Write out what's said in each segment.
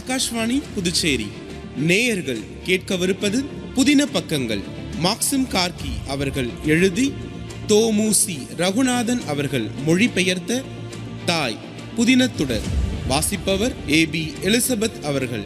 ஆகாஷ்வாணி புதுச்சேரி நேயர்கள் கேட்கவிருப்பது புதின பக்கங்கள் மாக்சிம் கார்கி அவர்கள் எழுதி தோமுசி ரகுநாதன் அவர்கள் மொழிபெயர்த்த தாய் புதினத்துடர் வாசிப்பவர் ஏ பி எலிசபெத் அவர்கள்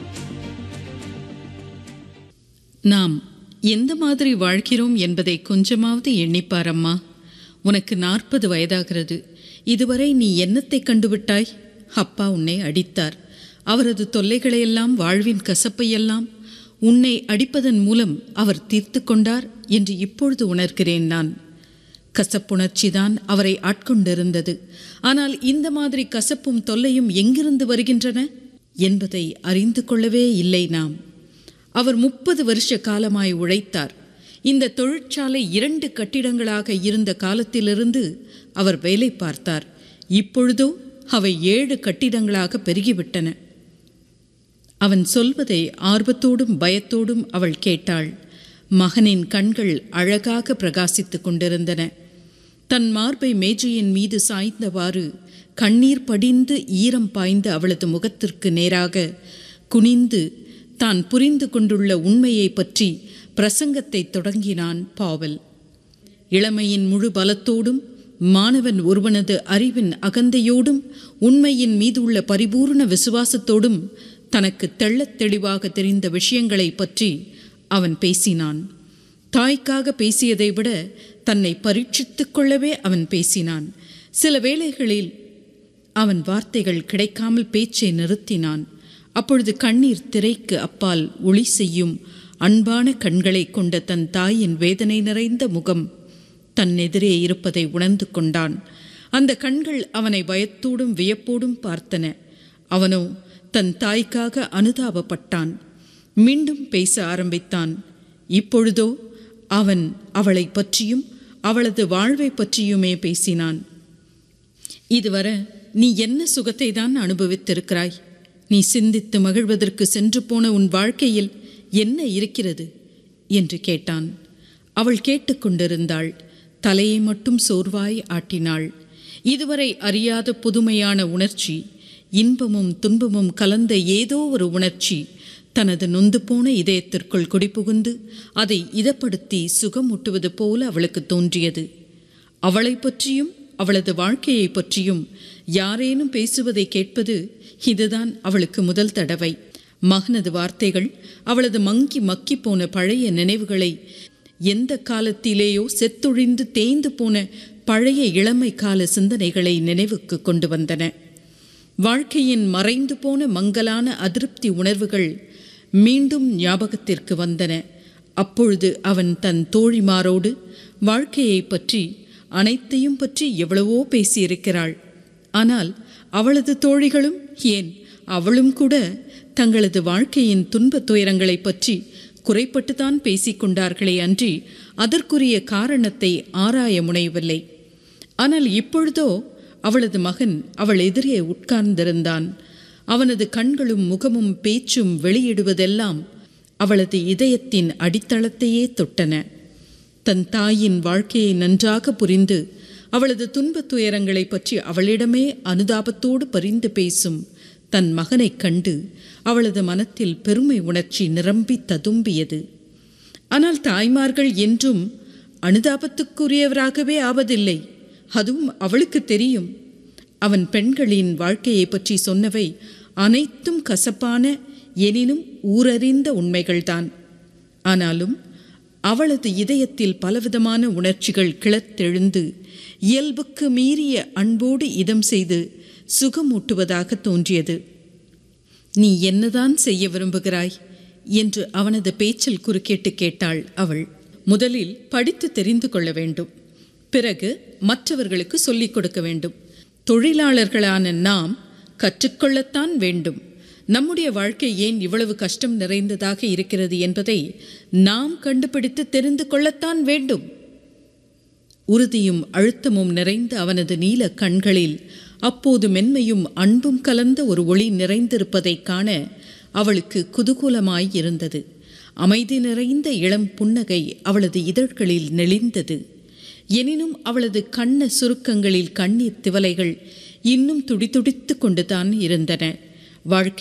நாம் எந்த மாதிரி வாழ்கிறோம் என்பதை கொஞ்சமாவது எண்ணிப்பார் அம்மா உனக்கு நாற்பது வயதாகிறது இதுவரை நீ என்னத்தை கண்டுவிட்டாய் அப்பா உன்னை அடித்தார் அவரது தொல்லைகளையெல்லாம் வாழ்வின் கசப்பையெல்லாம் உன்னை அடிப்பதன் மூலம் அவர் தீர்த்து கொண்டார் என்று இப்பொழுது உணர்கிறேன் நான் கசப்புணர்ச்சிதான் அவரை ஆட்கொண்டிருந்தது ஆனால் இந்த மாதிரி கசப்பும் தொல்லையும் எங்கிருந்து வருகின்றன என்பதை அறிந்து கொள்ளவே இல்லை நாம் அவர் முப்பது வருஷ காலமாய் உழைத்தார் இந்த தொழிற்சாலை இரண்டு கட்டிடங்களாக இருந்த காலத்திலிருந்து அவர் வேலை பார்த்தார் இப்பொழுதோ அவை ஏழு கட்டிடங்களாக பெருகிவிட்டன அவன் சொல்வதை ஆர்வத்தோடும் பயத்தோடும் அவள் கேட்டாள் மகனின் கண்கள் அழகாக பிரகாசித்துக் கொண்டிருந்தன தன் மார்பை மேஜையின் மீது சாய்ந்தவாறு கண்ணீர் படிந்து ஈரம் பாய்ந்த அவளது முகத்திற்கு நேராக குனிந்து தான் புரிந்து கொண்டுள்ள உண்மையை பற்றி பிரசங்கத்தை தொடங்கினான் பாவல் இளமையின் முழு பலத்தோடும் மாணவன் ஒருவனது அறிவின் அகந்தையோடும் உண்மையின் மீது உள்ள பரிபூர்ண விசுவாசத்தோடும் தனக்கு தெள்ளத் தெளிவாக தெரிந்த விஷயங்களை பற்றி அவன் பேசினான் தாய்க்காக பேசியதை விட தன்னை பரீட்சித்துக் கொள்ளவே அவன் பேசினான் சில வேளைகளில் அவன் வார்த்தைகள் கிடைக்காமல் பேச்சை நிறுத்தினான் அப்பொழுது கண்ணீர் திரைக்கு அப்பால் ஒளி செய்யும் அன்பான கண்களை கொண்ட தன் தாயின் வேதனை நிறைந்த முகம் தன் எதிரே இருப்பதை உணர்ந்து கொண்டான் அந்த கண்கள் அவனை பயத்தோடும் வியப்போடும் பார்த்தன அவனோ தன் தாய்க்காக அனுதாபப்பட்டான் மீண்டும் பேச ஆரம்பித்தான் இப்பொழுதோ அவன் அவளை பற்றியும் அவளது வாழ்வை பற்றியுமே பேசினான் இதுவரை நீ என்ன சுகத்தை தான் அனுபவித்திருக்கிறாய் நீ சிந்தித்து மகிழ்வதற்கு சென்று போன உன் வாழ்க்கையில் என்ன இருக்கிறது என்று கேட்டான் அவள் கேட்டுக்கொண்டிருந்தாள் தலையை மட்டும் சோர்வாய் ஆட்டினாள் இதுவரை அறியாத புதுமையான உணர்ச்சி இன்பமும் துன்பமும் கலந்த ஏதோ ஒரு உணர்ச்சி தனது நொந்து போன இதயத்திற்குள் குடிபுகுந்து அதை இதப்படுத்தி சுகமூட்டுவது போல அவளுக்கு தோன்றியது அவளை பற்றியும் அவளது வாழ்க்கையை பற்றியும் யாரேனும் பேசுவதை கேட்பது இதுதான் அவளுக்கு முதல் தடவை மகனது வார்த்தைகள் அவளது மங்கி மக்கி போன பழைய நினைவுகளை எந்த காலத்திலேயோ செத்தொழிந்து தேய்ந்து போன பழைய இளமை கால சிந்தனைகளை நினைவுக்கு கொண்டு வந்தன வாழ்க்கையின் மறைந்து போன மங்கலான அதிருப்தி உணர்வுகள் மீண்டும் ஞாபகத்திற்கு வந்தன அப்பொழுது அவன் தன் தோழிமாரோடு வாழ்க்கையை பற்றி அனைத்தையும் பற்றி எவ்வளவோ பேசியிருக்கிறாள் ஆனால் அவளது தோழிகளும் ஏன் அவளும் கூட தங்களது வாழ்க்கையின் துன்பத் துயரங்களை பற்றி குறைப்பட்டுத்தான் பேசிக்கொண்டார்களே அன்றி அதற்குரிய காரணத்தை ஆராய முனையவில்லை ஆனால் இப்பொழுதோ அவளது மகன் அவள் எதிரே உட்கார்ந்திருந்தான் அவனது கண்களும் முகமும் பேச்சும் வெளியிடுவதெல்லாம் அவளது இதயத்தின் அடித்தளத்தையே தொட்டன தன் தாயின் வாழ்க்கையை நன்றாக புரிந்து அவளது துன்பத் துயரங்களை பற்றி அவளிடமே அனுதாபத்தோடு பரிந்து பேசும் தன் மகனைக் கண்டு அவளது மனத்தில் பெருமை உணர்ச்சி நிரம்பி ததும்பியது ஆனால் தாய்மார்கள் என்றும் அனுதாபத்துக்குரியவராகவே ஆவதில்லை அதுவும் அவளுக்கு தெரியும் அவன் பெண்களின் வாழ்க்கையை பற்றி சொன்னவை அனைத்தும் கசப்பான எனினும் ஊரறிந்த உண்மைகள்தான் ஆனாலும் அவளது இதயத்தில் பலவிதமான உணர்ச்சிகள் கிளத்தெழுந்து இயல்புக்கு மீறிய அன்போடு இதம் செய்து சுகமூட்டுவதாக தோன்றியது நீ என்னதான் செய்ய விரும்புகிறாய் என்று அவனது பேச்சில் குறுக்கிட்டு கேட்டாள் அவள் முதலில் படித்து தெரிந்து கொள்ள வேண்டும் பிறகு மற்றவர்களுக்கு சொல்லிக் கொடுக்க வேண்டும் தொழிலாளர்களான நாம் கற்றுக்கொள்ளத்தான் வேண்டும் நம்முடைய வாழ்க்கை ஏன் இவ்வளவு கஷ்டம் நிறைந்ததாக இருக்கிறது என்பதை நாம் கண்டுபிடித்து தெரிந்து கொள்ளத்தான் வேண்டும் உறுதியும் அழுத்தமும் நிறைந்த அவனது நீல கண்களில் அப்போது மென்மையும் அன்பும் கலந்த ஒரு ஒளி நிறைந்திருப்பதைக் காண அவளுக்கு குதூகூலமாய் இருந்தது அமைதி நிறைந்த இளம் புன்னகை அவளது இதழ்களில் நெளிந்தது எனினும் அவளது கண்ண சுருக்கங்களில் கண்ணீர் திவலைகள் இன்னும் துடிதுடித்து கொண்டுதான் இருந்தன வாழ்க்கை